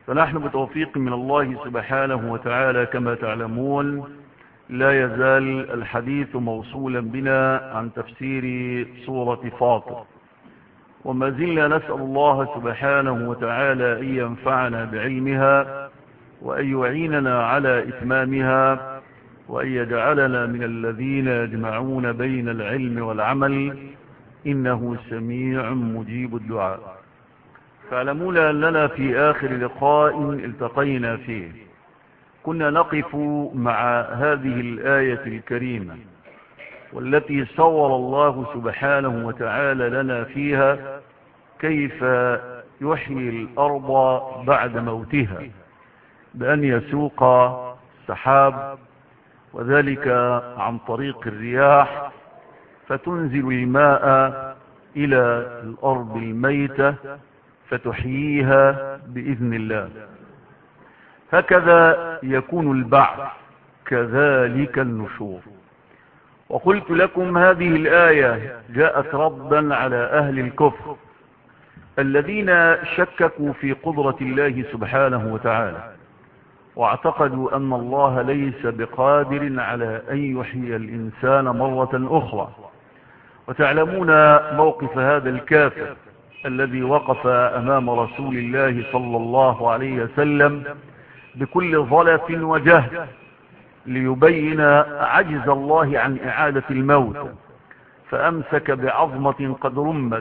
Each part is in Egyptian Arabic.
فنحن بتوفيق من الله سبحانه وتعالى كما تعلمون لا يزال الحديث موصولا بنا عن تفسير سورة فاطر وما زلنا نسأل الله سبحانه وتعالى أن ينفعنا بعلمها وأن يعيننا على إتمامها وأن يجعلنا من الذين يجمعون بين العلم والعمل إنه سميع مجيب الدعاء فاعلمون أننا في آخر لقاء التقينا فيه كنا نقف مع هذه الآية الكريمة والتي صور الله سبحانه وتعالى لنا فيها كيف يحيي الأرض بعد موتها بأن يسوق سحاب وذلك عن طريق الرياح فتنزل الماء إلى الأرض الميتة فتحييها بإذن الله هكذا يكون البعث كذلك النشور وقلت لكم هذه الآية جاءت ردا على أهل الكفر الذين شككوا في قدرة الله سبحانه وتعالى واعتقدوا أن الله ليس بقادر على أن يحيي الإنسان مرة أخرى وتعلمون موقف هذا الكافر الذي وقف أمام رسول الله صلى الله عليه وسلم بكل ظلف وجهد ليبين عجز الله عن إعادة الموت فأمسك بعظمة قد رمت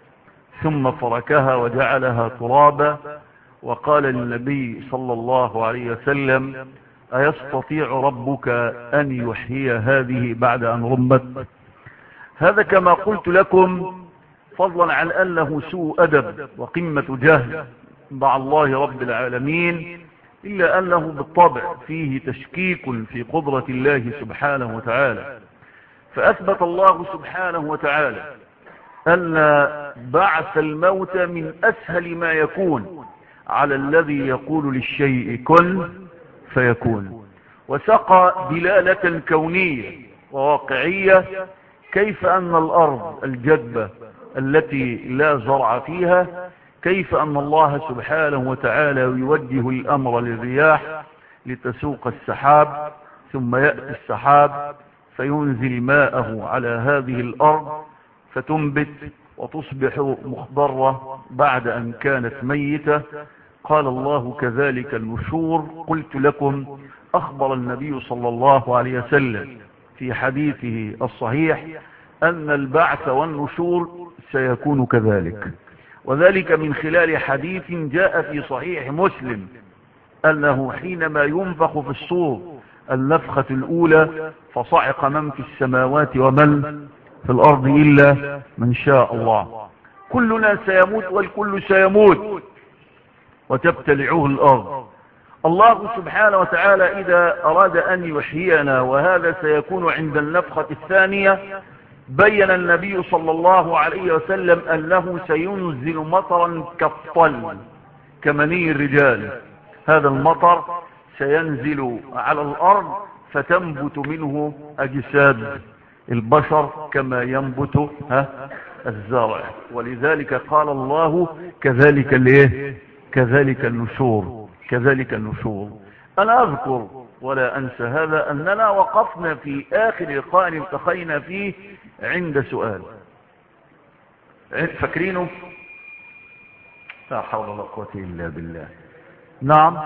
ثم فركها وجعلها ترابا وقال للنبي صلى الله عليه وسلم أيستطيع ربك أن يحيي هذه بعد أن رمت هذا كما قلت لكم فضلا عن أنه سوء أدب وقمة جهل مع الله رب العالمين إلا أنه بالطبع فيه تشكيك في قدرة الله سبحانه وتعالى فأثبت الله سبحانه وتعالى أن بعث الموت من أسهل ما يكون على الذي يقول للشيء كن فيكون وسقى دلالة كونية وواقعية كيف أن الأرض الجدبة التي لا زرع فيها كيف أن الله سبحانه وتعالى يوجه الأمر للرياح لتسوق السحاب ثم يأتي السحاب فينزل ماءه على هذه الأرض فتنبت وتصبح مخضرة بعد أن كانت ميتة قال الله كذلك النشور قلت لكم أخبر النبي صلى الله عليه وسلم في حديثه الصحيح أن البعث والنشور سيكون كذلك وذلك من خلال حديث جاء في صحيح مسلم أنه حينما ينفخ في الصور النفخة الأولى فصعق من في السماوات ومن في الأرض إلا من شاء الله كلنا سيموت والكل سيموت وتبتلعه الأرض الله سبحانه وتعالى إذا أراد أن يحيينا وهذا سيكون عند النفخة الثانية بين النبي صلى الله عليه وسلم أنه سينزل مطرا كالطل كمني الرجال هذا المطر سينزل على الأرض فتنبت منه أجساد البشر كما ينبت ها الزرع ولذلك قال الله كذلك الايه كذلك النشور كذلك النشور أنا أذكر ولا أنسى هذا أننا وقفنا في آخر لقاء التقينا فيه عند سؤال فاكرينه لا حول ولا قوة إلا بالله نعم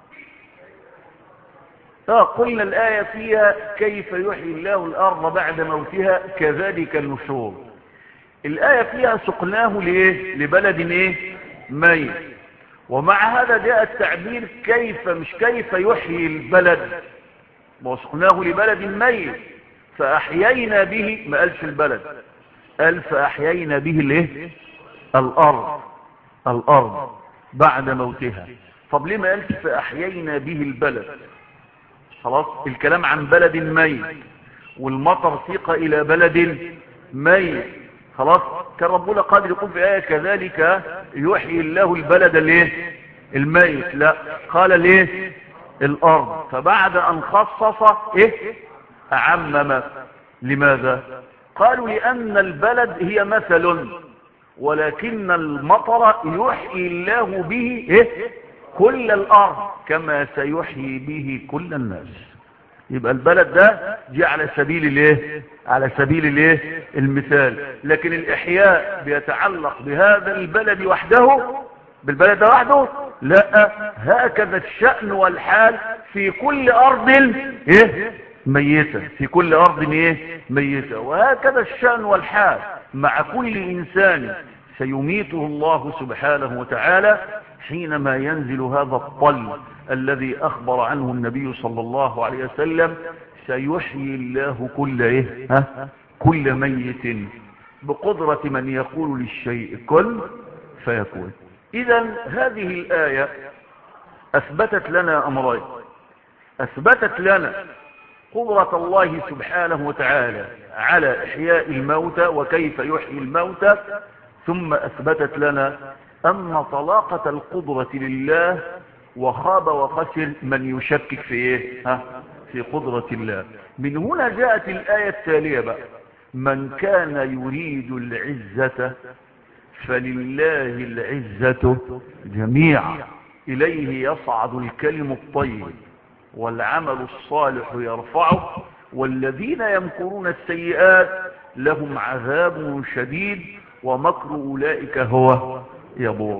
قلنا الآية فيها كيف يحيي الله الأرض بعد موتها كذلك النشور الآية فيها سقناه ليه لبلد ايه ميت ومع هذا جاء التعبير كيف مش كيف يحيي البلد وسقناه لبلد ميت فأحيينا به ما قالش البلد قال فأحيينا به الايه الأرض الأرض بعد موتها طب ليه ما قالش فأحيينا به البلد خلاص الكلام عن بلد ميت والمطر سيق إلى بلد ميت خلاص كان ربنا قادر يقول في آية كذلك يحيي الله البلد الايه الميت لا قال ليه الأرض فبعد أن خصص إيه أعمم لماذا قالوا لأن البلد هي مثل ولكن المطر يحيي الله به إيه كل الارض كما سيحيي به كل الناس يبقى البلد ده جه على سبيل الايه على سبيل الايه المثال لكن الاحياء بيتعلق بهذا البلد وحده بالبلد ده وحده لا هكذا الشأن والحال في كل ارض ايه ميتة في كل ارض ايه ميتة وهكذا الشأن والحال مع كل انسان سيميته الله سبحانه وتعالى حينما ينزل هذا الطل الذي اخبر عنه النبي صلى الله عليه وسلم سيحيي الله كل ايه ها كل ميت بقدرة من يقول للشيء كن فيكون اذا هذه الاية اثبتت لنا امرين اثبتت لنا قدرة الله سبحانه وتعالى على احياء الموتى وكيف يحيي الموتى ثم اثبتت لنا ان طلاقة القدرة لله وخاب وخسر من يشكك في ايه ها في قدرة الله من هنا جاءت الآية التالية بقى من كان يريد العزة فلله العزة جميعا إليه يصعد الكلم الطيب والعمل الصالح يرفعه والذين يمكرون السيئات لهم عذاب شديد ومكر أولئك هو يبور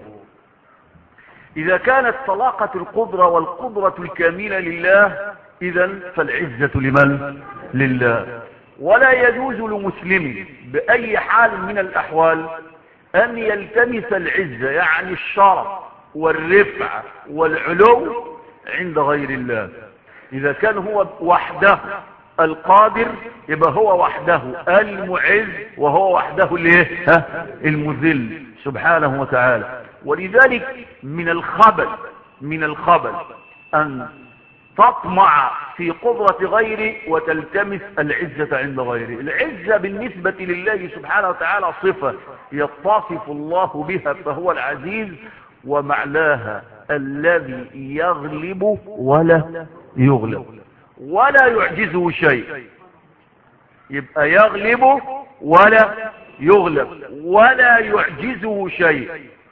إذا كانت طلاقة القدرة والقدرة الكاملة لله إذا فالعزة لمن؟ لله ولا يجوز لمسلم بأي حال من الأحوال أن يلتمس العزة يعني الشرف والرفع والعلو عند غير الله إذا كان هو وحده القادر يبقى هو وحده المعز وهو وحده الايه المذل سبحانه وتعالى ولذلك من الخبل من الخبل أن تطمع في قدرة غيره وتلتمس العزة عند غيره العزة بالنسبة لله سبحانه وتعالى صفة يتصف الله بها فهو العزيز ومعناها الذي يغلب ولا يغلب ولا يعجزه شيء يبقى يغلب ولا يغلب ولا يعجزه شيء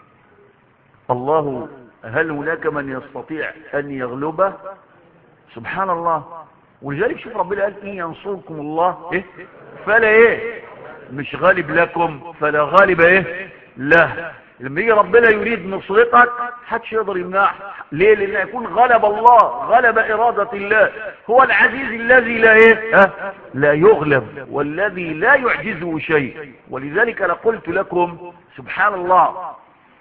الله هل هناك من يستطيع أن يغلبه سبحان الله ولذلك شوف ربنا قال إن ينصركم الله إيه؟ فلا إيه مش غالب لكم فلا غالب إيه لا لما يجي ربنا يريد نصرتك حدش يقدر يمنعك ليه لان يكون غلب الله غلب ارادة الله هو العزيز الذي لا ايه ها؟ لا يغلب والذي لا يعجزه شيء ولذلك انا قلت لكم سبحان الله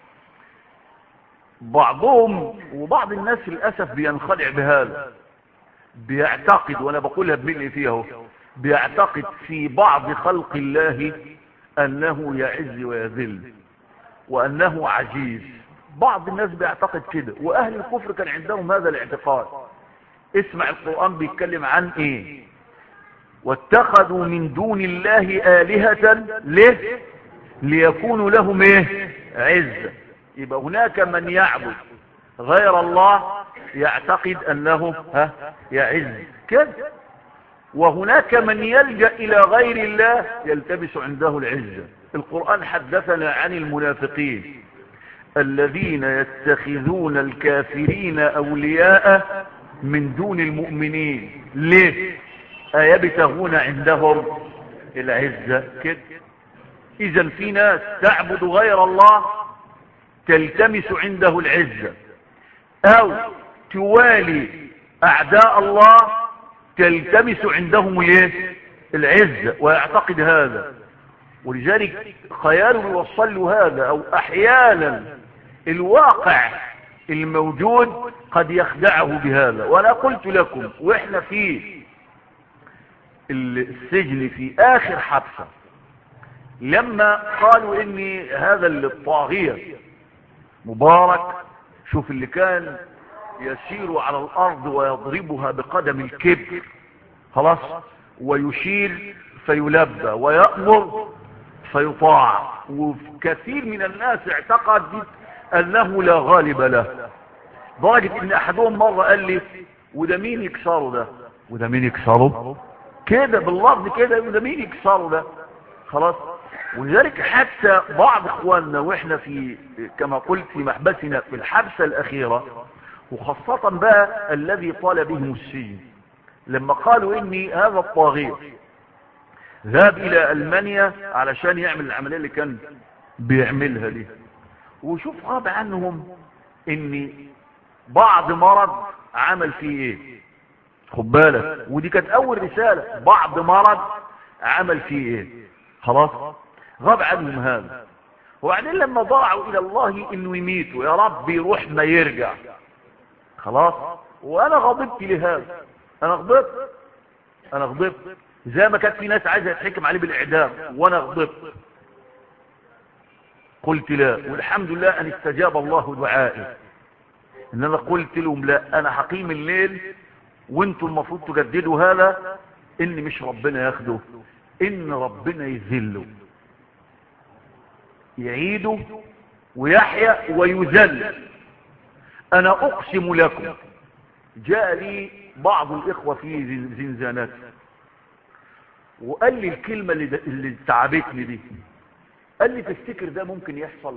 بعضهم وبعض الناس للاسف بينخدع بهذا بيعتقد وانا بقولها بملء فيه بيعتقد في بعض خلق الله انه يعز ويذل وانه عجيز بعض الناس بيعتقد كده واهل الكفر كان عندهم هذا الاعتقاد اسمع القرآن بيتكلم عن ايه واتخذوا من دون الله آلهة ليه ليكونوا لهم ايه عزة يبقى هناك من يعبد غير الله يعتقد انه ها يعز كده وهناك من يلجأ الى غير الله يلتبس عنده العزة القرآن حدثنا عن المنافقين الذين يتخذون الكافرين أولياء من دون المؤمنين ليه أيبتغون عندهم العزة كده إذا في ناس تعبد غير الله تلتمس عنده العزة أو توالي أعداء الله تلتمس عندهم الايه العزة ويعتقد هذا ولذلك خياله يوصل له هذا او احيانا الواقع الموجود قد يخدعه بهذا وانا قلت لكم واحنا في السجن في اخر حبسة لما قالوا ان هذا الطاغية مبارك شوف اللي كان يسير على الارض ويضربها بقدم الكبر خلاص ويشير فيلبى ويأمر فيطاع وكثير من الناس اعتقد انه لا غالب له درجة ان احدهم مرة قال لي وده مين يكسره ده وده مين يكسره كده باللفظ كده وده مين يكسره ده خلاص ولذلك حتى بعض اخواننا واحنا في كما قلت في محبسنا في الحبسة الاخيرة وخاصة بقى الذي طال بهم السجن لما قالوا اني هذا الطاغية ذهب الى المانيا علشان يعمل العملية اللي كان بيعملها دي وشوف غاب عنهم ان بعض مرض عمل فيه ايه خد بالك ودي كانت اول رسالة بعض مرض عمل فيه ايه خلاص غاب عنهم هذا وبعدين لما ضاعوا الى الله انه يميتوا يا رب يروح ما يرجع خلاص وانا غضبت لهذا انا غضبت انا غضبت زي ما كانت في ناس عايزه يتحكم عليه بالاعدام وانا غضبت قلت لا والحمد لله ان استجاب الله دعائي ان انا قلت لهم لا انا حقيم الليل وانتم المفروض تجددوا هذا ان مش ربنا ياخده ان ربنا يذله يعيده ويحيى ويذل انا اقسم لكم جاء لي بعض الاخوة في زنزانات وقال لي الكلمة اللي, اللي تعبتني دي قال لي تفتكر ده ممكن يحصل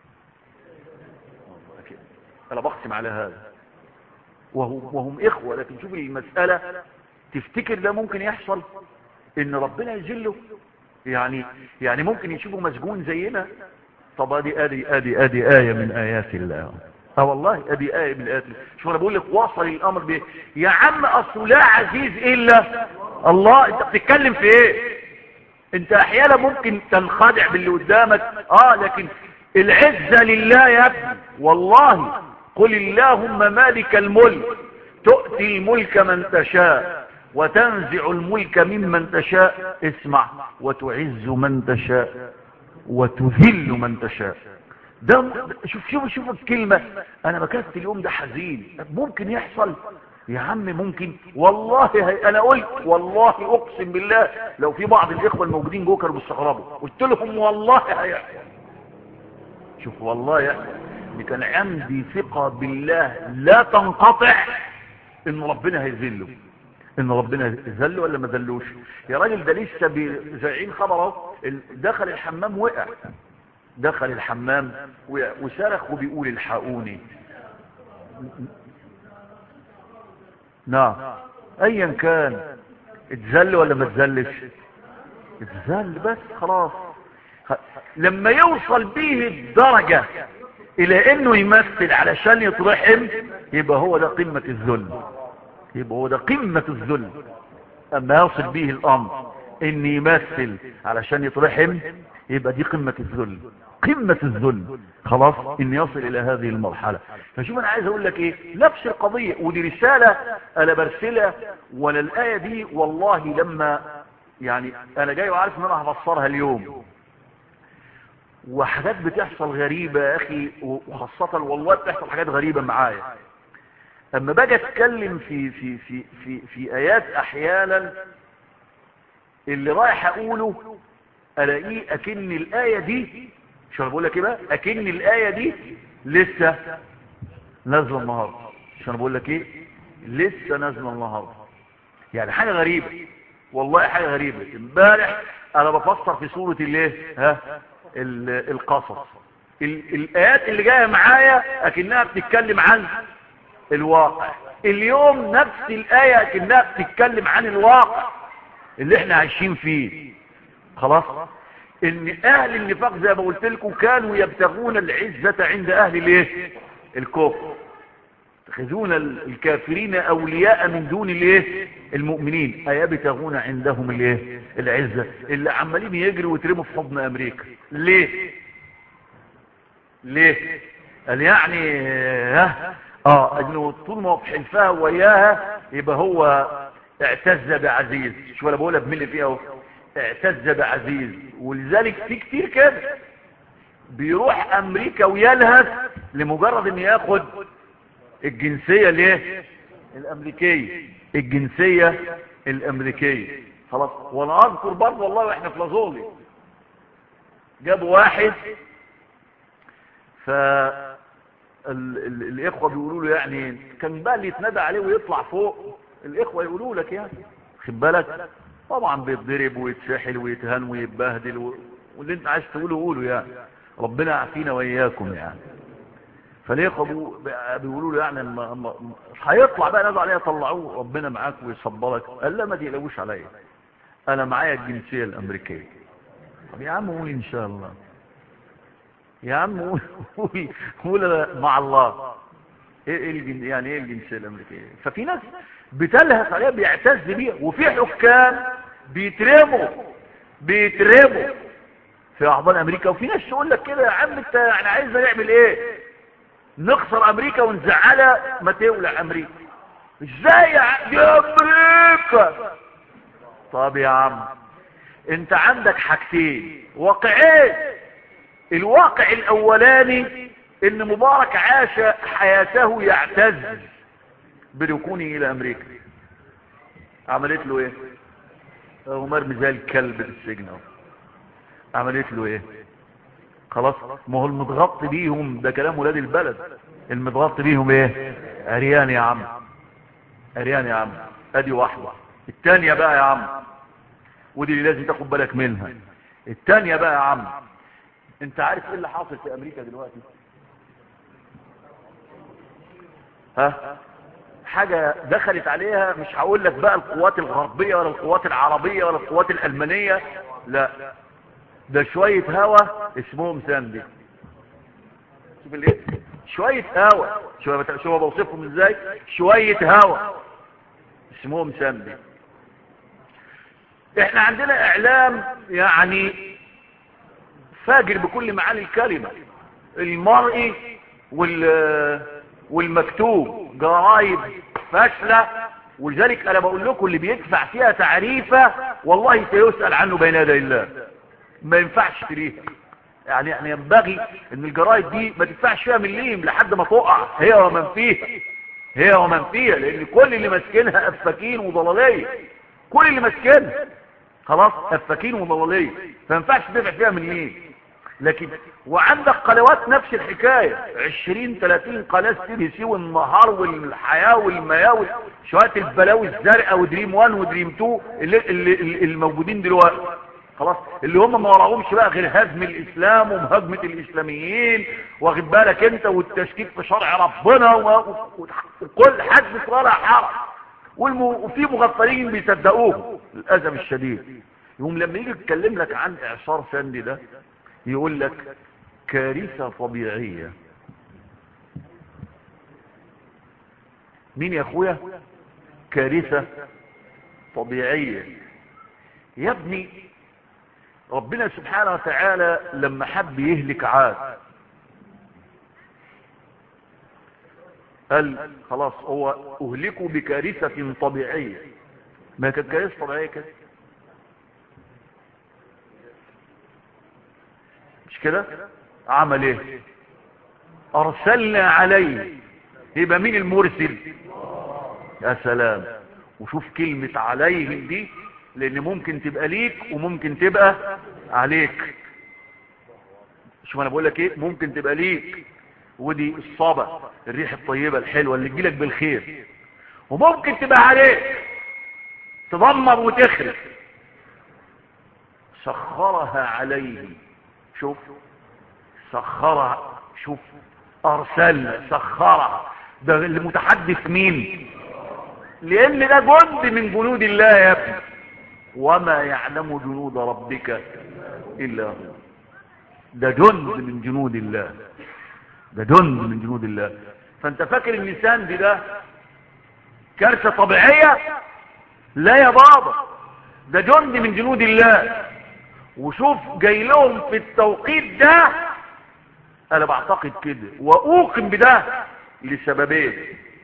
انا بقسم على هذا وهم, وهم اخوة لكن شوف المسألة تفتكر ده ممكن يحصل ان ربنا يجله يعني يعني ممكن يشوفوا مسجون زينا طب ادي ادي ادي ادي آية من آيات الله اه والله ادي آية من آيات الله شوف انا بقول لك وصل الامر بايه يا عم اصل لا عزيز الا الله انت بتتكلم في ايه انت احيانا ممكن تنخدع باللي قدامك اه لكن العزة لله يا ابني والله قل اللهم مالك الملك تؤتي الملك من تشاء وتنزع الملك ممن تشاء اسمع وتعز من تشاء وتذل من تشاء ده شوف شوف شوف الكلمة انا بكست اليوم ده حزين ممكن يحصل يا عم ممكن والله هي انا قلت والله اقسم بالله لو في بعض الاخوة الموجودين جوه كانوا بيستغربوا قلت لهم والله هيحصل شوف والله يا ان كان عندي ثقة بالله لا تنقطع ان ربنا هيذله ان ربنا ذل ولا ما ذلوش يا راجل ده لسه زعيم خبره دخل الحمام وقع دخل الحمام وقع وصرخ وبيقول الحقوني نعم ايا كان اتذل ولا ما اتذلش اتذل بس خلاص لما يوصل به الدرجة الى انه يمثل علشان يترحم يبقى هو ده قمة الذل يبقى هو ده قمة الذل اما يصل به الامر ان يمثل علشان يترحم يبقى دي قمة الذل قمة الذل خلاص ان يصل الى هذه المرحلة فشوف انا عايز اقول لك ايه نفس القضية ودي رسالة انا برسلها ولا الاية دي والله لما يعني انا جاي وعارف ان انا هفسرها اليوم وحاجات بتحصل غريبة يا اخي وخاصة والله بتحصل حاجات غريبة معايا اما باجي اتكلم في في في في في ايات احيانا اللي رايح اقوله الاقيه اكن الايه دي شو بقول لك ايه بقى اكن الايه دي لسه نازله النهارده شو بقول لك ايه لسه نازله النهارده يعني حاجه غريبه والله حاجه غريبه امبارح انا بفسر في سوره الايه ها القصص الايات اللي جايه معايا اكنها بتتكلم عن الواقع اليوم نفس الآية كأنها بتتكلم عن الواقع اللي احنا عايشين فيه خلاص ان اهل النفاق زي ما قلت لكم كانوا يبتغون العزة عند اهل الايه الكفر يتخذون الكافرين اولياء من دون الايه المؤمنين ايبتغون عندهم الايه العزة اللي عمالين يجروا ويترموا في حضن امريكا ليه ليه قال يعني ها اه انه طول ما هو في حلفها وياها يبقى هو اعتز بعزيز شو انا بقولها بملي فيها اهو اعتز بعزيز ولذلك في كتير كده بيروح امريكا ويلهث لمجرد ان ياخد الجنسية ليه الامريكية الجنسية الامريكية خلاص وانا اذكر برضه والله واحنا في لازولي جابوا واحد ف ال ال الاخوة بيقولوا له يعني كان بقى اللي يتندى عليه ويطلع فوق الاخوة يقولوا لك يعني خد بالك طبعا بيتضرب ويتسحل ويتهان ويتبهدل و... واللي انت عايز تقوله قوله يعني ربنا يعافينا واياكم يعني فليه بيقولوا له يعني ما ما هيطلع بقى نازل عليها طلعوه ربنا معاك ويصبرك قال لا ما تقلقوش عليا انا معايا الجنسيه الامريكيه طب يا عم قول ان شاء الله يا عم قول قول مع الله ايه ايه الجن... يعني ايه الجنسيه الامريكيه ففي ناس بتلهث عليها بيعتز بيها وفي حكام بيترموا بيترموا في احضان امريكا وفي ناس تقول لك كده يا عم انت يعني عايزنا نعمل ايه نخسر امريكا ونزعلها ما تولع امريكا ازاي يا عم دي امريكا طب يا عم انت عندك حاجتين واقعين الواقع الاولاني ان مبارك عاش حياته يعتز بركونه الى امريكا عملت له ايه هو مرمي زي الكلب في السجن اهو عملت له ايه خلاص ما هو المتغطي بيهم ده كلام ولاد البلد المتغطي بيهم ايه عريان يا عم عريان يا عم ادي واحدة التانية بقى يا عم ودي اللي لازم تاخد بالك منها التانية بقى يا عم انت عارف ايه اللي حاصل في امريكا دلوقتي ها حاجة دخلت عليها مش هقول لك بقى القوات الغربية ولا القوات العربية ولا القوات الألمانية لا ده شوية هوا اسمهم ساندي شوف الايه شوية هوا شوف شوف بوصفهم ازاي شوية هوا اسمهم ساندي احنا عندنا اعلام يعني فاجر بكل معاني الكلمة المرئي وال والمكتوب جرايد فاشلة ولذلك انا بقول لكم اللي بيدفع فيها تعريفة والله سيسأل عنه بين يدي الله ما ينفعش تريها يعني يعني ينبغي ان الجرايد دي ما تدفعش فيها مليم لحد ما تقع هي ومن فيها هي ومن فيها لان كل اللي ماسكينها افاكين وضلاليه كل اللي ماسكينها خلاص افاكين وضلاليه فما ينفعش تدفع فيها مليم لكن وعندك قنوات نفس الحكاية عشرين تلاتين قناة سي بي سي والنهار والحياة والمياه شوية البلاوي الزرقاء ودريم وان ودريم تو اللي, اللي, اللي الموجودين دلوقتي خلاص اللي هم ما وراهمش بقى غير هزم الاسلام ومهاجمة الاسلاميين واخد بالك انت والتشكيك في شرع ربنا وكل حد صالح حرج والم... وفي مغفلين بيصدقوه للاسف الشديد يوم لما يجي يتكلم لك عن اعصار سندي ده يقول لك كارثة طبيعية مين يا اخويا كارثة طبيعية يا ابني ربنا سبحانه وتعالى لما حب يهلك عاد قال خلاص هو اهلكوا بكارثة طبيعية ما كانت كارثة طبيعية كده مش كده عمل ايه ارسلنا عليه يبقى مين المرسل يا سلام وشوف كلمة عليهم دي لان ممكن تبقى ليك وممكن تبقى عليك شوف انا بقول لك ايه ممكن تبقى ليك ودي الصابة الريح الطيبة الحلوة اللي تجيلك بالخير وممكن تبقى عليك تضمر وتخرب سخرها عليهم شوف سخرها شوف ارسلنا سخرها ده اللي متحدث مين لان ده جند من جنود الله يا ابني وما يعلم جنود ربك الا هو ده جند من جنود الله ده جند من جنود الله فانت فاكر اللسان دي ده كارثه طبيعيه لا يا بابا ده جند من جنود الله وشوف جاي لهم في التوقيت ده انا بعتقد كده واوقن بده لسببين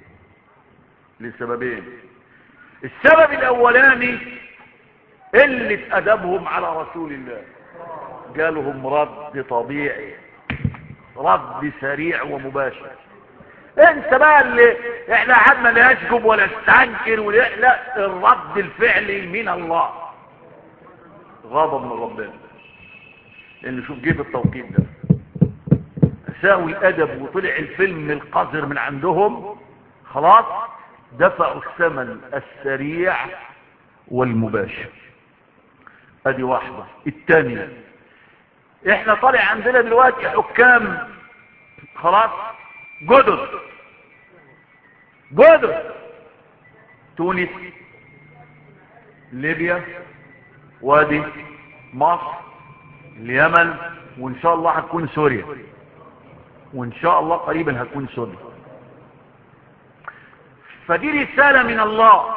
لسببين السبب الاولاني قلة ادبهم على رسول الله جالهم رد طبيعي رد سريع ومباشر انت بقى اللي احنا قعدنا لا يشجب ولا استنكر ولا لا الرد الفعلي من الله غضب من ربنا لان شوف جه في التوقيت ده ساوي الادب وطلع الفيلم القذر من عندهم خلاص دفعوا الثمن السريع والمباشر ادي واحدة الثانية احنا طالع عندنا دلوقتي حكام خلاص جدد جدد تونس ليبيا وادي مصر اليمن وان شاء الله هتكون سوريا وان شاء الله قريبا هتكون سوريا فدي رسالة من الله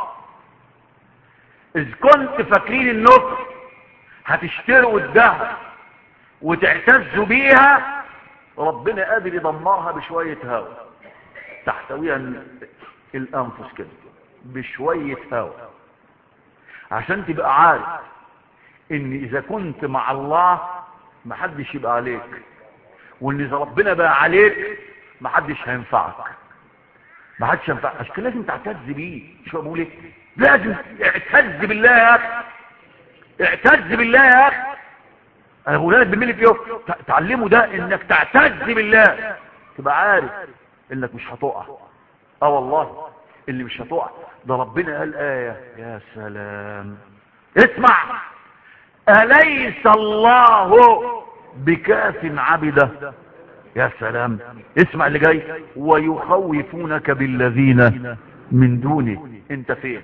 اذ كنت فاكرين النصر هتشتروا الذهب وتعتزوا بيها ربنا قادر يدمرها بشوية هواء تحتويها الانفس كده بشوية هواء عشان تبقى عارف ان اذا كنت مع الله محدش يبقى عليك وان اذا ربنا بقى عليك محدش هينفعك محدش ينفعك عشان كده لازم تعتز بيه شو بقول ايه لازم اعتز بالله يا اخي اعتز بالله يا اخي انا بقول لك بملي في يوم تعلمه ده انك تعتز بالله تبقى عارف انك مش هتقع اه والله اللي مش هتقع ده ربنا قال آية يا سلام اسمع أليس الله بكاف عبده يا سلام اسمع اللي جاي ويخوفونك بالذين من دونه انت فين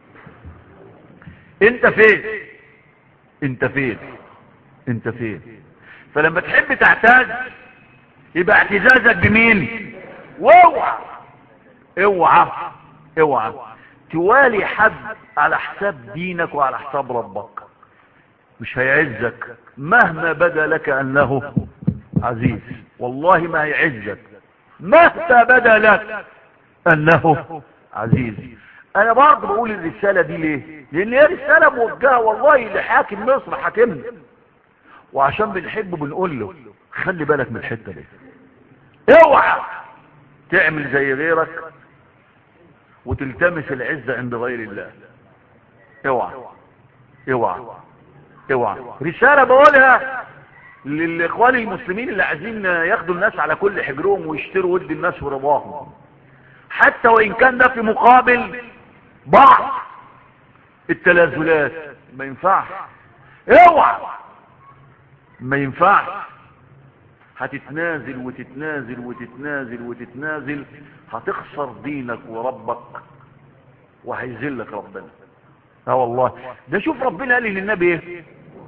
انت فين انت فين انت فين فلما تحب تعتاز يبقى اعتزازك بمين واوعى اوعى اوعى توالي حد على حساب دينك وعلى حساب ربك مش هيعزك مهما بدا لك انه عزيز والله ما هيعزك مهما بدا لك انه عزيز انا برضه بقول الرسالة دي ليه لان هي رسالة موجهة والله لحاكم مصر حاكمنا وعشان بنحبه بنقول له خلي بالك من الحتة دي اوعى تعمل زي غيرك وتلتمس العزة عند غير الله اوعى اوعى اوعى رسالة بقولها للاخوان المسلمين اللي عايزين ياخدوا الناس على كل حجرهم ويشتروا ود الناس ورضاهم حتى وان كان ده في مقابل بعض التنازلات ما ينفعش اوعى ما ينفعش هتتنازل وتتنازل وتتنازل وتتنازل هتخسر دينك وربك وهيذلك ربنا اه والله ده شوف ربنا قال للنبي ايه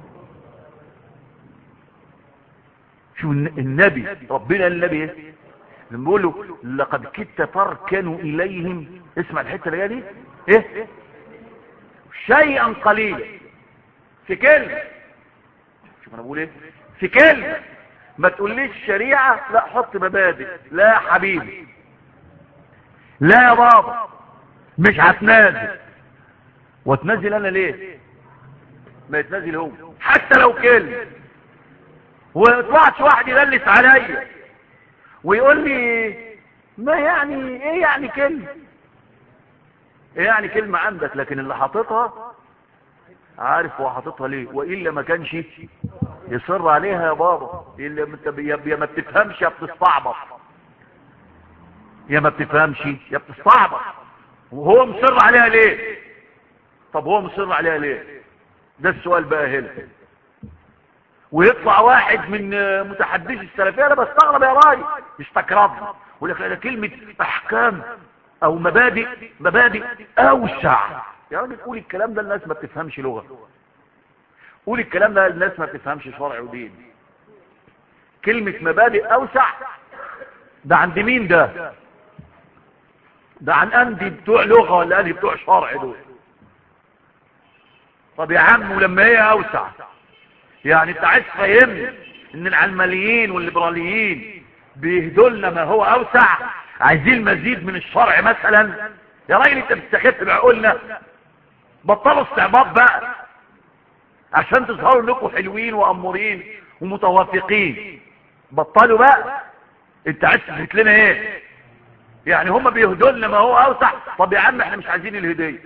شوف النبي ربنا قال للنبي ايه لما بيقول له لقد كدت تركن اليهم اسمع الحته اللي دي ايه شيئا قليلا في كلمه شوف انا بقول ايه في كلمه ما تقوليش شريعة لا حط مبادئ لا يا حبيبي لا يا بابا مش هتنازل واتنازل انا ليه ما يتنازل هو حتى لو كلمة ويطلعش واحد يدلس عليا ويقول لي ما يعني ايه يعني كلمة ايه يعني كلمة عندك لكن اللي حاططها عارف هو حاططها ليه والا ما كانش يصر عليها يا بابا اللي انت يا ما بتفهمش يا بتستعبط يا ما بتفهمش يا بتستعبط وهو مصر عليها ليه طب هو مصر عليها ليه ده السؤال بقى هنا ويطلع واحد من متحدثي السلفيه انا بستغرب يا راجل يستكربني يقول لك ده كلمه احكام او مبادئ مبادئ اوسع يا راجل قول الكلام ده الناس ما بتفهمش لغه قول الكلام ده الناس ما بتفهمش شرع ودين كلمة مبادئ اوسع ده عند مين ده ده عن اندي بتوع لغة ولا اندي بتوع شرع دول طب يا عم ولما هي اوسع يعني انت عايز تفهمني ان العلمانيين والليبراليين بيهدوا لنا ما هو اوسع عايزين مزيد من الشرع مثلا يا راجل انت بتستخف بعقولنا بطلوا استعباط بقى عشان تظهروا انكم حلوين وامورين ومتوافقين بطلوا بقى انت عايز تثبت لنا ايه يعني هم بيهدوا لنا ما هو اوسع طب يا عم احنا مش عايزين الهديه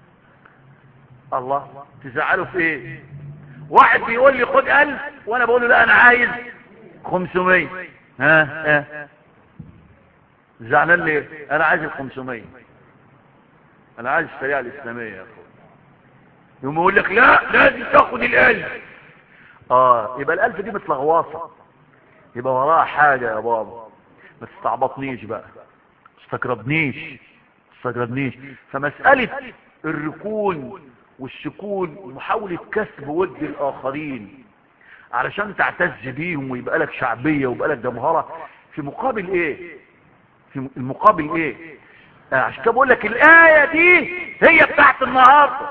الله تزعلوا في ايه واحد بيقول لي خد ألف وانا بقول له لا انا عايز 500 ها ها زعلان ليه انا عايز ال 500 انا عايز الشريعه الاسلاميه يا اخويا يقوم يقول لك لا لازم تاخد الالف اه يبقى الالف دي متلغواصه يبقى وراها حاجه يا بابا ما تستعبطنيش بقى ما تستقربنيش ما تستقربنيش فمساله الركون والسكون ومحاوله كسب ود الاخرين علشان تعتز بيهم ويبقى لك شعبيه ويبقى لك جمهره في مقابل ايه في المقابل ايه آه عشان كده بقول لك الايه دي هي بتاعت النهارده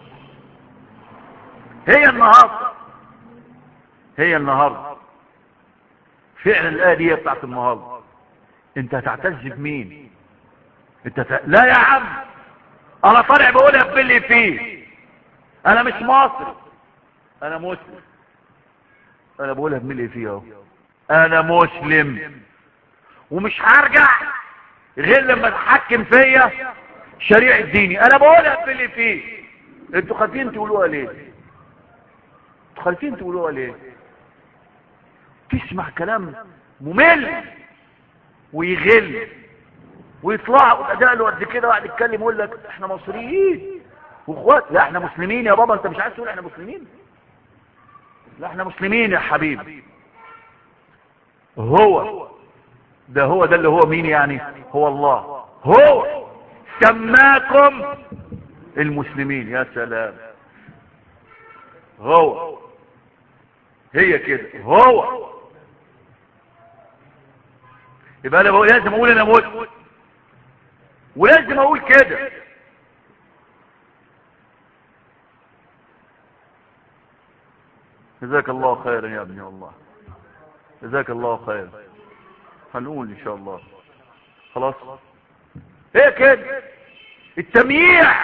هي النهارده هي النهارده فعلا الايه دي هي بتاعت النهارده انت هتعتز بمين انت ت... لا يا عم انا طالع بقولها باللي فيه انا مش مصري انا مسلم انا بقولها بملي فيه اهو انا مسلم ومش هرجع غير لما اتحكم فيا شريع الديني انا بقولها باللي فيه انتوا خايفين تقولوها ليه انتوا خايفين تقولوها ليه تسمع كلام ممل ويغل ويطلع واداء له قد كده واحد يتكلم يقول لك احنا مصريين واخوات لا احنا مسلمين يا بابا انت مش عايز تقول احنا مسلمين لا احنا مسلمين يا حبيبي هو ده هو ده اللي هو مين يعني هو الله هو سماكم المسلمين يا سلام هو هي كده هو يبقى انا بقول لازم اقول انا مسلم ولازم اقول كده جزاك الله خيرا يا ابني والله جزاك الله خيرا هنقول ان شاء الله خلاص هي كده التمييع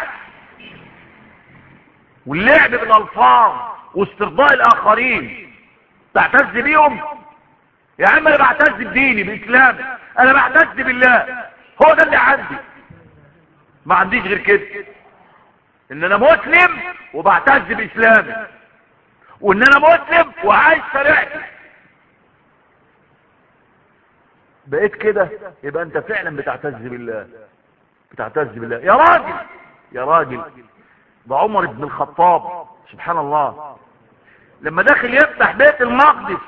واللعب بالالفاظ واسترضاء الاخرين تعتز بيهم يا عم انا بعتز بديني باسلامي انا بعتز بالله هو ده اللي عندي ما عنديش غير كده ان انا مسلم وبعتز باسلامي وان انا مسلم وعايش شريعتي بقيت كده يبقى انت فعلا بتعتز بالله بتعتز بالله يا راجل يا راجل ده عمر بن الخطاب سبحان الله لما داخل يفتح بيت المقدس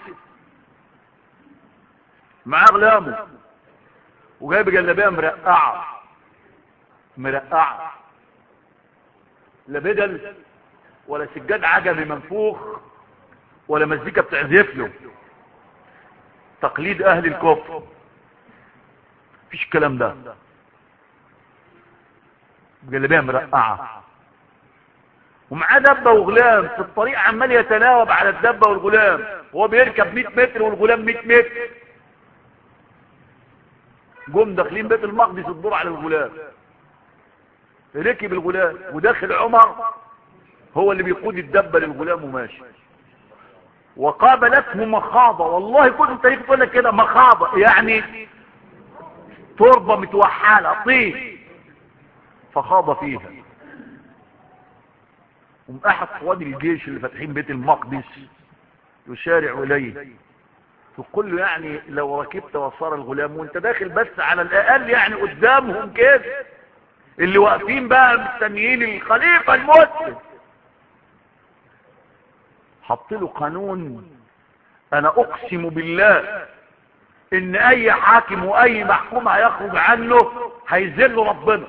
معاه غلامه وجايب جلابيه مرقعه مرقعه لا بدل ولا سجاد عجمي منفوخ ولا مزيكا بتعزف له تقليد اهل الكفر مفيش الكلام ده جلابيه مرقعه ومعاه دبه وغلام في الطريق عمال يتناوب على الدبه والغلام وهو بيركب 100 متر والغلام 100 متر جم داخلين بيت المقدس الدور على الغلام ركب الغلام وداخل عمر هو اللي بيقود الدبه للغلام وماشي وقابلته مخاضه والله كنت تاريخ تقول لك كده مخاضه يعني تربه متوحله طين فخاض فيها وم احد قواد الجيش اللي فاتحين بيت المقدس يسارع اليه تقول له يعني لو ركبت وصار الغلام وانت داخل بس على الاقل يعني قدامهم كده اللي واقفين بقى مستنيين الخليفه المسلم حط له قانون انا اقسم بالله ان اي حاكم واي محكوم هيخرج عنه هيذل ربنا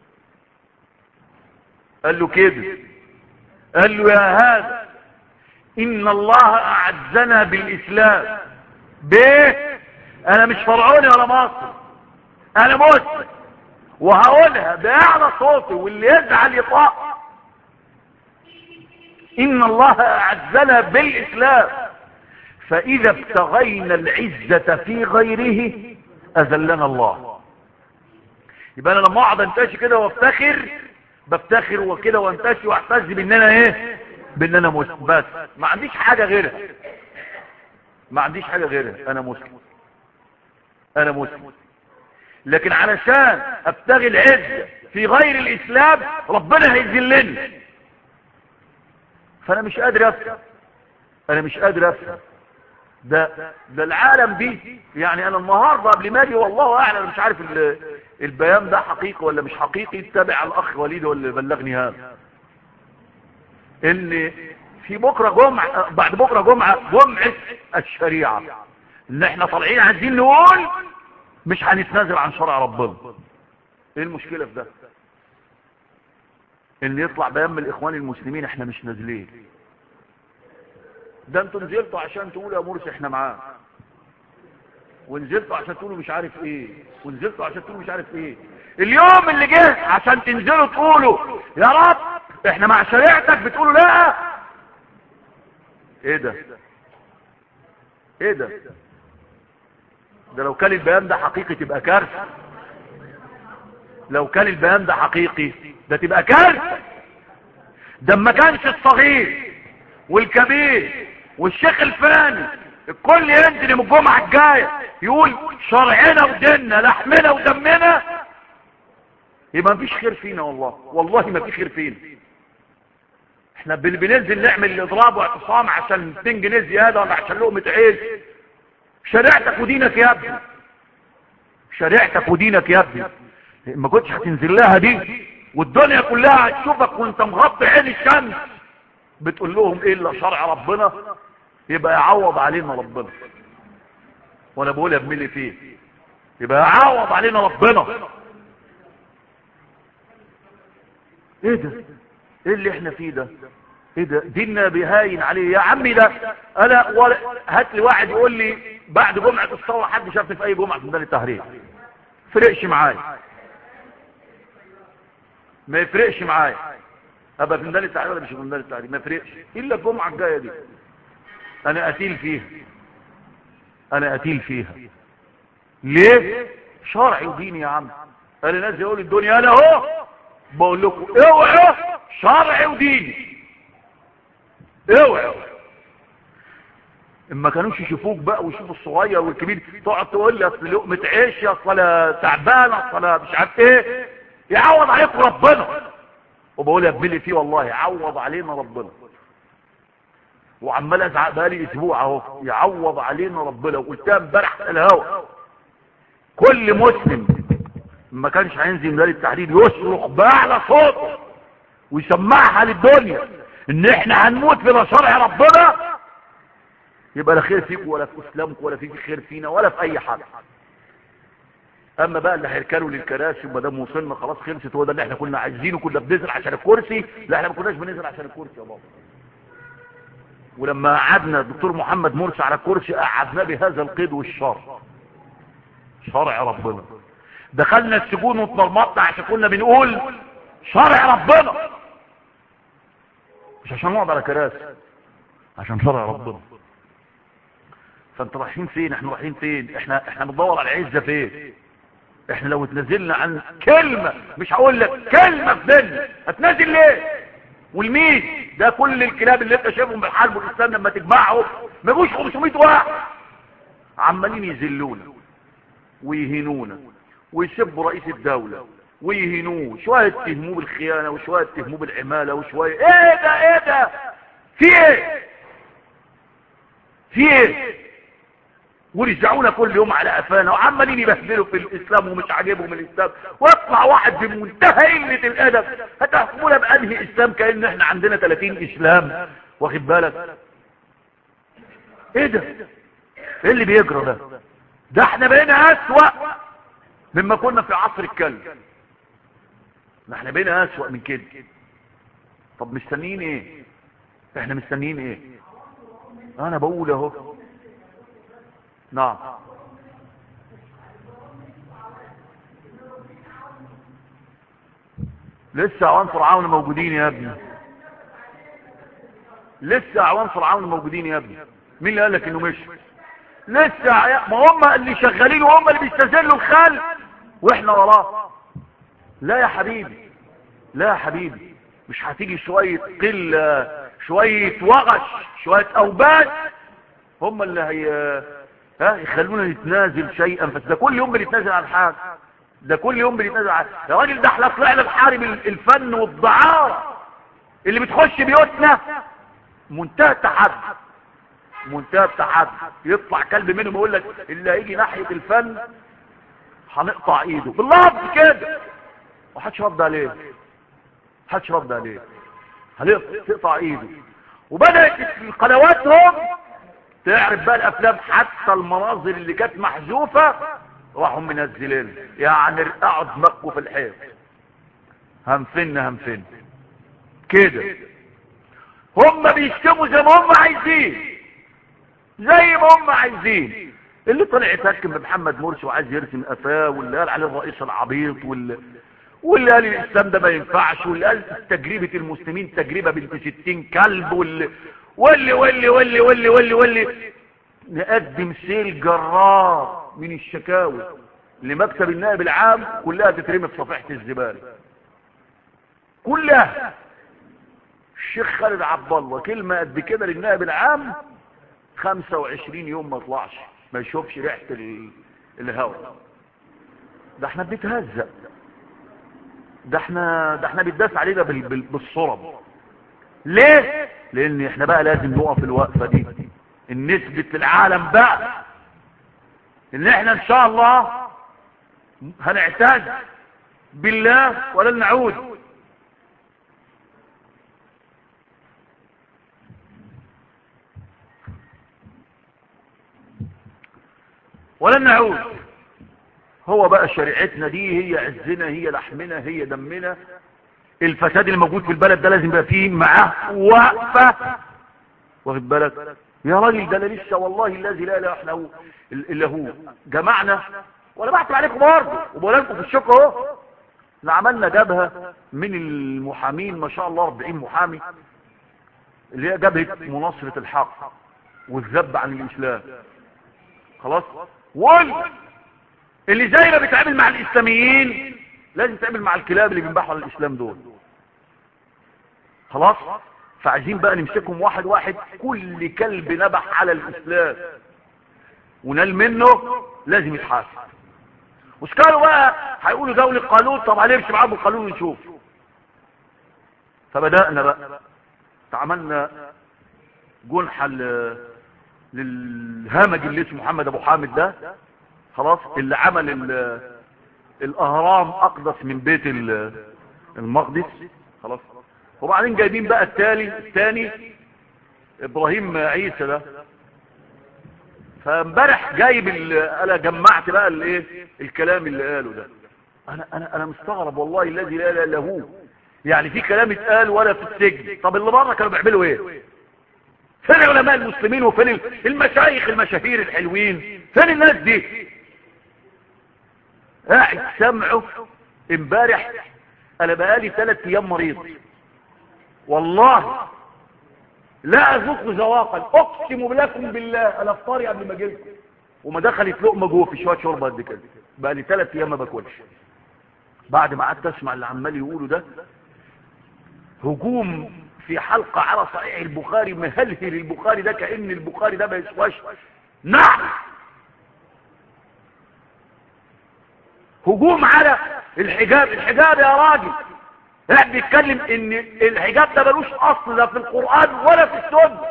قال له كده قال له يا هذا ان الله اعزنا بالاسلام بيه انا مش فرعوني ولا مصر انا مسلم وهقولها باعلى صوتي واللي يزعل يطاق ان الله اعزنا بالاسلام فاذا ابتغينا العزة في غيره اذلنا الله يبقى انا لما اقعد انتشي كده وافتخر بفتخر وكده وانتشي واحتز بان انا ايه بان انا مسلم بس ما عنديش حاجة غيرها ما عنديش حاجة غيرها انا مسلم انا مسلم لكن علشان ابتغي العزة في غير الاسلام ربنا هيذلني فانا مش قادر افهم انا مش قادر افهم ده ده العالم دي يعني انا النهارده قبل ما اجي والله اعلم مش عارف البيان ده حقيقي ولا مش حقيقي اتبع الاخ وليد اللي بلغني هذا ان في بكرة جمعة بعد بكرة جمعة جمعة الشريعة ان احنا طالعين عايزين نقول مش هنتنازل عن شرع ربنا ايه المشكلة في ده ان يطلع بيان من الاخوان المسلمين احنا مش نازلين ده انتوا نزلتوا عشان تقولوا يا مرسي احنا معاه ونزلتوا عشان تقولوا مش عارف ايه ونزلتوا عشان تقولوا مش عارف ايه اليوم اللي جه عشان تنزلوا تقولوا يا رب احنا مع شريعتك بتقولوا لا ايه ده ايه ده ده لو كان البيان ده حقيقي تبقى كارثه لو كان البيان ده حقيقي ده تبقى كارثه ده ما كانش الصغير والكبير والشيخ الفاني الكل ينزل من الجمعه الجايه يقول شرعنا وديننا لحمنا ودمنا يبقى مفيش خير فينا والله والله ما في خير فينا احنا بن- بننزل نعمل اضراب واعتصام عشان 2 جنيه زياده ولا عشان لقمه عيش شريعتك ودينك يا ابني شريعتك ودينك يا ابني ما كنتش هتنزل لها دي والدنيا كلها هتشوفك وانت مغطي عين الشمس بتقول لهم ايه الا شرع ربنا يبقى يعوض علينا ربنا وانا بقول يا ابني فيه يبقى يعوض علينا ربنا ايه ده ايه اللي احنا فيه ده ايه ده ديننا بيهاين عليه يا عمي ده انا ولا هات لي واحد يقول لي بعد جمعة الثورة حد شافني في اي جمعة في ميدان التحرير فرقش معايا ما يفرقش معايا ابقى في ميدان التحرير ولا مش في ميدان التحرير ما يفرقش الا الجمعة الجاية دي انا قتيل فيها انا قتيل فيها ليه شرعي وديني يا عم قال الناس يقول الدنيا انا اهو بقول لكم اوعوا شرعي وديني اوعوا اما كانوش يشوفوك بقى ويشوفوا الصغير والكبير تقعد تقول لي اصل لقمه عيش يا اصل أنا تعبان اصل أنا مش عارف ايه يعوض عليكم ربنا وبقول يا ابني فيه والله يعوض علينا ربنا وعمال ازعق بقالي اسبوع اهو يعوض علينا ربنا وقلتها امبارح على الهوا كل مسلم ما كانش هينزل ميدان التحرير يصرخ باعلى صوته ويسمعها للدنيا ان احنا هنموت بلا شرع ربنا يبقى لا خير فيكم ولا في اسلامكم ولا فيك خير فينا ولا في اي حاجه اما بقى اللي هيركنوا للكراسي وما دام وصلنا خلاص خلصت هو ده اللي احنا كنا عايزينه كنا بننزل عشان الكرسي لا احنا ما كناش بننزل عشان الكرسي يا بابا ولما قعدنا الدكتور محمد مرسي على الكرسي قعدنا بهذا القيد والشر شرع ربنا دخلنا السجون واتمرمطنا عشان كنا بنقول شرع ربنا مش عشان نقعد على كراسي عشان شرع ربنا فانت رايحين فين احنا رايحين فين احنا احنا بندور على العزه فين احنا لو اتنزلنا عن كلمه مش هقول لك كلمه في ديننا هتنزل ليه والمين ده كل الكلاب اللي انت شايفهم بالحرب والاسلام لما تجمعهم ما يجوش 500 واحد عمالين يذلونا ويهينونا ويسبوا رئيس الدولة ويهينوه شوية يتهموه بالخيانة وشوية يتهموه بالعمالة وشوية ايه ده ايه ده في ايه في ايه ورجعونا كل يوم على قفانا وعمالين يبهدلوا في الاسلام ومش عاجبهم الاسلام ويطلع واحد بمنتهى قله الادب هتحكمونا بانهي اسلام كان احنا عندنا 30 اسلام واخد بالك ايه ده ايه اللي بيجرى ده ده احنا بقينا اسوأ مما كنا في عصر الكلب ده احنا بقينا اسوأ من كده طب مستنيين ايه احنا مستنيين ايه انا بقول اهو نعم لسه اعوان فرعون موجودين يا ابني لسه اعوان فرعون موجودين يا ابني مين اللي قال لك انه مش لسه عيا- ما هم اللي شغالين وهم اللي بيستذلوا الخلق واحنا وراه لا يا حبيبي لا يا حبيبي مش هتيجي شوية قلة شوية وغش شوية اوباش هم اللي هي ها يخلونا نتنازل شيئا بس ده كل يوم بنتنازل عن حاجة ده كل يوم بنتنازل عن يا راجل ده احنا طلعنا بحارب ال- الفن والدعارة اللي بتخش بيوتنا منتهى التحدي منتهى التحدي يطلع كلب منهم يقول لك اللي هيجي ناحية الفن هنقطع ايده باللفظ كده وحدش رد عليه محدش رد عليه هتقطع ايده وبدأت في قنواتهم تعرف بقى الافلام حتى المناظر اللي كانت محذوفة راحوا منزلين يعني رقعوا دماغكم في الحيط هنفن هنفن كده هم بيشتموا زي ما هم عايزين زي ما هم عايزين اللي طلع يتهكم بمحمد مرسي وعايز يرسم قفاه واللي قال عليه الرئيس العبيط واللي واللي قال الاسلام ده ما ينفعش واللي قال تجربة المسلمين تجربة بنت ستين كلب واللي واللي واللي واللي واللي واللي, واللي نقدم سيل جرار من الشكاوي لمكتب النائب العام كلها تترمي في صفيحة الزبالة كلها الشيخ خالد عبد الله كلمة قد كده للنائب العام 25 يوم ما طلعش ما يشوفش ريحة الهواء ده احنا بنتهزق ده احنا ده احنا بيتداس علينا بالصرم ليه لان احنا بقى لازم نقف الوقفه دي النسبة للعالم بقى ان احنا ان شاء الله هنعتاد بالله ولن نعود ولن نعود هو بقى شريعتنا دي هي عزنا هي لحمنا هي دمنا الفساد اللي موجود في البلد ده لازم يبقى فيه معاه وقفة واخد بالك يا راجل ده انا لسه والله الذي لا اله الا هو الا هو جمعنا وانا بحث عليكم برضه وبقول لكم في الشقه اهو احنا عملنا جبهه من المحامين ما شاء الله 40 محامي اللي هي جبهه مناصره الحق والذب عن الاسلام خلاص وال اللي زي ما بيتعامل مع الاسلاميين لازم تعمل مع الكلاب اللي بينبحوا على الاسلام دول خلاص فعايزين بقى نمسكهم واحد واحد كل كلب نبح على الاسلام ونال منه لازم يتحاسب مش كانوا بقى هيقولوا دولة القانون طب هنمشي معاهم القانون ونشوف فبدأنا بقى تعملنا جنحة للهمج اللي اسمه محمد ابو حامد ده خلاص اللي عمل الاهرام اقدس من بيت المقدس خلاص وبعدين جايبين بقى التالي الثاني ابراهيم عيسى ده فامبارح جايب انا جمعت بقى الايه الكلام اللي قاله ده انا انا انا مستغرب والله الذي لا اله الا هو يعني في كلام اتقال ولا في السجن طب اللي بره كانوا بيعملوا ايه فين علماء المسلمين وفين المشايخ المشاهير الحلوين فين الناس دي قاعد سمعه امبارح انا بقالي ثلاث ايام مريض والله لا اذوق ذواقا اقسم لكم بالله انا افطاري قبل ما اجيلكم وما دخلت لقمه جوه في شويه شوربه قد كده بقى لي ثلاث ايام ما باكلش بعد ما قعدت اسمع اللي عمال يقوله ده هجوم في حلقه على صحيح البخاري مهلهل البخاري ده كان البخاري ده ما يسواش نعم هجوم على الحجاب الحجاب يا راجل قاعد بيتكلم ان الحجاب ده ملوش اصل لا في القرآن ولا في السنة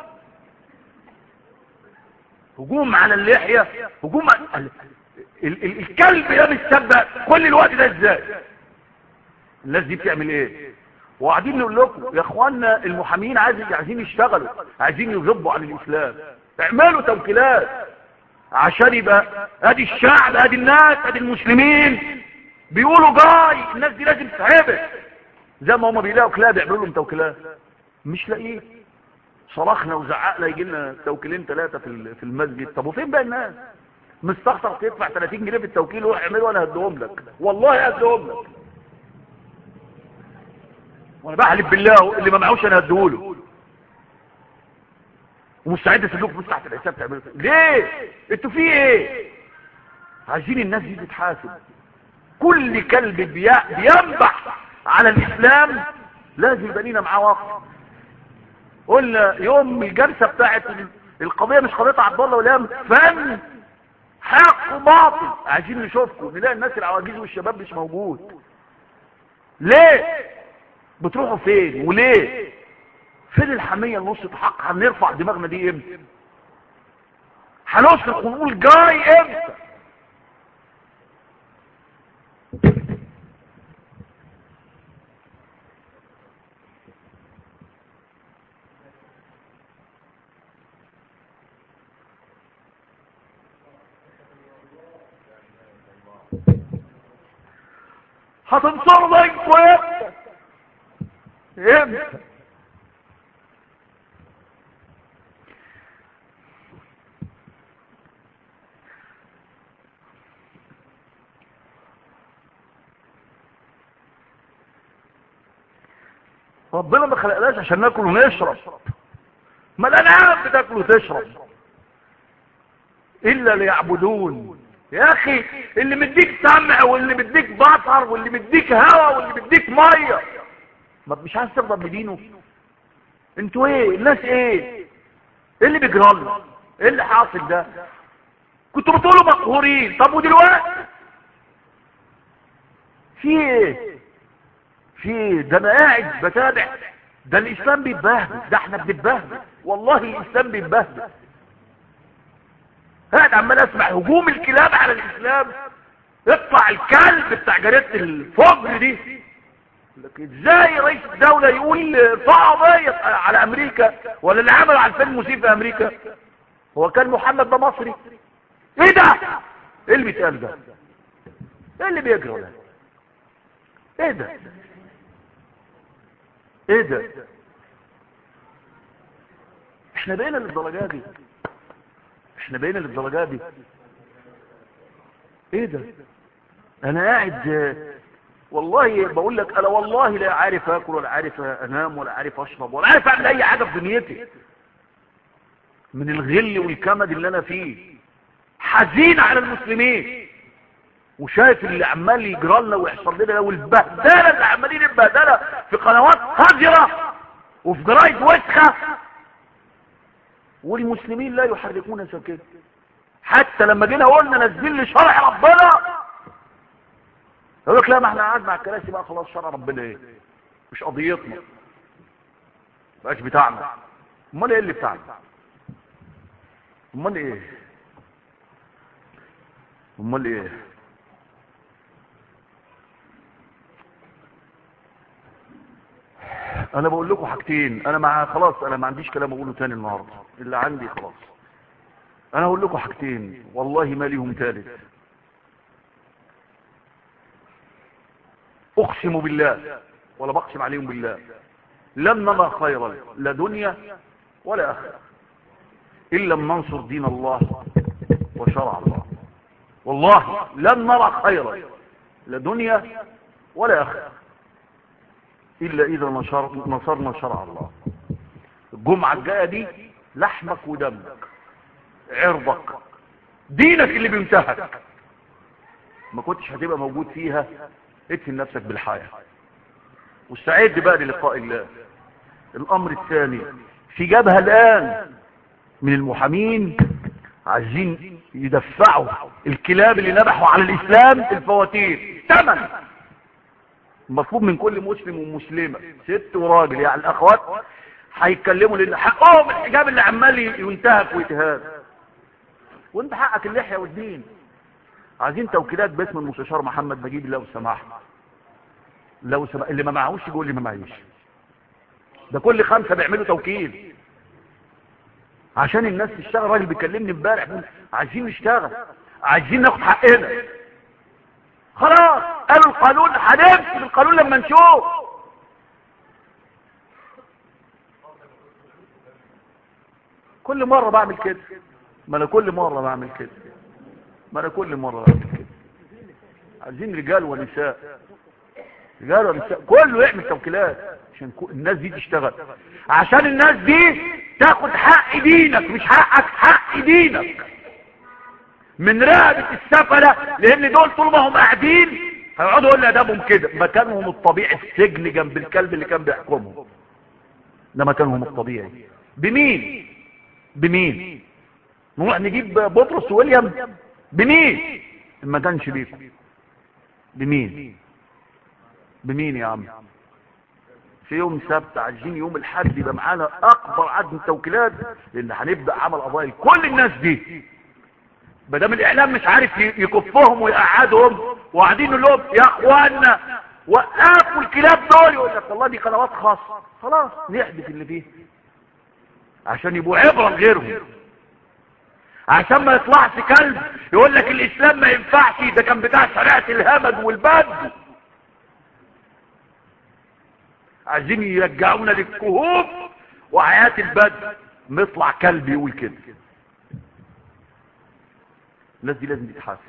هجوم على اللحية هجوم على ال... ال... ال... الكلب ده متسبق كل الوقت ده ازاي الناس دي بتعمل ايه وقاعدين نقول لكم يا اخوانا المحامين عايزين عايزين يشتغلوا عايزين يغضوا عن الاسلام اعملوا توكيلات عشان يبقى ادي الشعب ادي الناس ادي المسلمين بيقولوا جاي الناس دي لازم تتحبس زي ما هم بيلاقوا كلاب يعملوا لهم توكيلات مش لاقيه صرخنا وزعقنا يجي لنا توكيلين ثلاثه في في المسجد طب وفين بقى الناس مستخسر تدفع 30 جنيه في التوكيل وروح اعمله وانا هديهم لك والله هديهم لك وانا بحلف بالله اللي ما معهوش انا هديهوله ومستعد اسيب فلوس تحت الحساب تعملوا ليه انتوا في ايه عايزين الناس دي تتحاسب كل كلب بينبح على الاسلام لازم يبقى لينا معاه وقت قلنا يوم الجلسه بتاعت القضيه مش قضيه عبد الله ولام فن حق وباطل عايزين نشوفكم نلاقي الناس العواجيز والشباب مش موجود ليه بتروحوا فين وليه فين الحمية النص حق هنرفع دماغنا دي امتى هنصرخ ونقول جاي امتى هتنصرنا انتوا امتى امتى ربنا ما خلقناش عشان ناكل ونشرب ما الانعام بتاكل وتشرب الا ليعبدون يا اخي اللي مديك سمع واللي مديك بصر واللي مديك هوا واللي مديك ميه ما مش عايز ترضى بدينه انتوا ايه الناس ايه ايه اللي بيجرى لنا ايه اللي حاصل ده كنتوا بتقولوا مقهورين طب ودلوقتي في ايه في ايه ده انا قاعد بتابع ده الاسلام بيتبهدل ده احنا بنتبهدل والله الاسلام بيتبهدل قاعد عمال اسمع هجوم الكلاب على الاسلام اطلع الكلب بتاع جريده الفجر دي لكن ازاي رئيس الدولة يقول ارفعوا قضية على امريكا ولا اللي عملوا على الفيلم مسيب في امريكا هو كان محمد ده مصري ايه ده ايه اللي بيتقال ده ايه اللي بيجرى ده ايه ده ايه ده احنا بقينا للدرجة دي احنا بقينا للدرجة دي ايه ده انا قاعد والله بقول لك انا والله لا عارف اكل ولا عارف انام ولا عارف اشرب ولا عارف اعمل اي حاجه في دنيتي من الغل والكمد اللي انا فيه حزين على المسلمين وشايف اللي عمال يجرى لنا ويحصل لنا ده والبهدله اللي عمالين البهدله في قنوات قذره وفي جرايد وسخه والمسلمين لا يحركون ساكت حتى لما جينا قلنا نزل لي شرع ربنا يقول لك لا ما احنا قاعد مع الكراسي بقى خلاص شرع ربنا ايه مش قضيتنا بقاش بتاعنا امال ايه اللي بتاعنا امال ايه امال ايه انا بقول لكم حاجتين انا مع خلاص انا ما عنديش كلام اقوله تاني النهارده اللي عندي خلاص انا هقول لكم حاجتين والله ما ليهم ثالث اقسم بالله ولا بقسم عليهم بالله لن نرى خيرا لا دنيا ولا اخره ان لم ننصر دين الله وشرع الله والله لن نرى خيرا لا دنيا ولا اخره الا اذا نشر نصرنا شرع الله الجمعه الجايه دي لحمك ودمك عرضك دينك اللي بينتهك ما كنتش هتبقى موجود فيها ادفن نفسك بالحياة واستعد بقى للقاء الله الامر الثاني في جبهة الان من المحامين عايزين يدفعوا الكلاب اللي نبحوا على الاسلام الفواتير ثمن مطلوب من كل مسلم ومسلمة ست وراجل يعني الاخوات هيتكلموا لان حقهم الحجاب اللي عمال ينتهك ويتهان وانت حقك اللحية والدين عايزين توكيلات باسم المستشار محمد نجيب لو سمحت لو سمح اللي ما معهوش يقول لي ما معيش ده كل خمسة بيعملوا توكيل عشان الناس تشتغل راجل بيكلمني امبارح عايزين نشتغل عايزين ناخد حقنا خلاص قالوا القانون هنمشي بالقانون لما نشوف كل مرة بعمل كده ما انا كل مرة بعمل كده ما انا كل مرة بعمل كده عايزين رجال ونساء رجال ونساء كله يعمل توكيلات عشان الناس دي تشتغل عشان الناس دي تاخد حق دينك مش حقك حق دينك من رقبة السفلة لان دول طول ما هم قاعدين هيقعدوا يقول ادابهم كده مكانهم الطبيعي السجن جنب الكلب اللي كان بيحكمهم ده مكانهم الطبيعي بمين بمين نروح نجيب بطرس ويليام بمين ما كانش بيكم بمين بمين يا عم في يوم سبت عايزين يوم الحد يبقى معانا اكبر عدد من التوكيلات لان هنبدا عمل قضايا كل الناس دي ما دام الاعلام مش عارف يكفهم ويقعدهم وقاعدين يقول لهم يا اخوانا وقفوا الكلاب دول يقول لك والله دي قنوات خاصه خلاص نحدث اللي فيه عشان يبقوا عبره لغيرهم عشان ما يطلعش كلب يقول لك الاسلام ما ينفعش ده كان بتاع شريعه الهمج والبد عايزين يرجعونا للكهوف وحياة البدء مطلع كلب يقول كده الناس دي لازم تتحاسب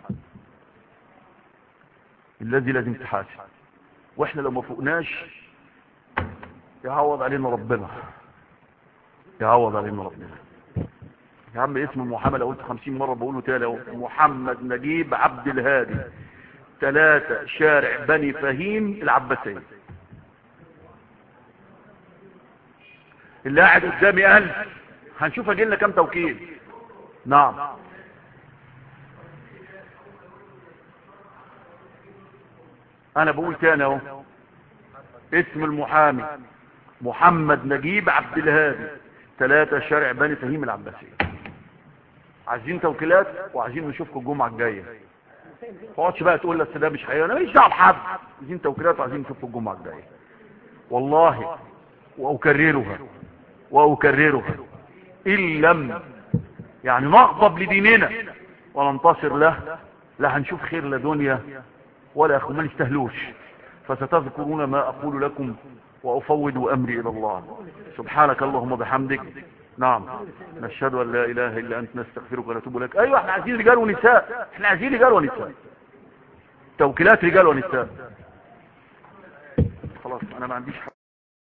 الناس دي لازم تتحاسب واحنا لو ما فوقناش يعوض علينا ربنا يعوض علينا ربنا يا عم اسم محمد قلت خمسين مرة بقوله تاني اهو محمد نجيب عبد الهادي ثلاثة شارع بني فهيم العباسية اللي قاعد قدامي ألف هنشوف اجي لنا كام توكيل نعم انا بقول تاني اهو اسم المحامي محمد نجيب عبد الهادي ثلاثة شارع بني فهيم العباسية عايزين توكيلات وعايزين نشوفكم الجمعة الجاية تقعدش بقى تقول لك ده مش حقيقة انا مش دعوه بحد عايزين توكيلات وعايزين نشوفكم الجمعة الجاية والله واكررها واكررها ان لم يعني نغضب لديننا وننتصر له لا هنشوف خير لا دنيا ولا اخو ما نستهلوش فستذكرون ما اقول لكم وافوض امري الى الله سبحانك اللهم بحمدك نعم نشهد ان لا اله الا انت نستغفرك ونتوب لك ايوه احنا عايزين رجال ونساء احنا عايزين رجال ونساء توكيلات رجال ونساء خلاص انا ما عنديش حاجه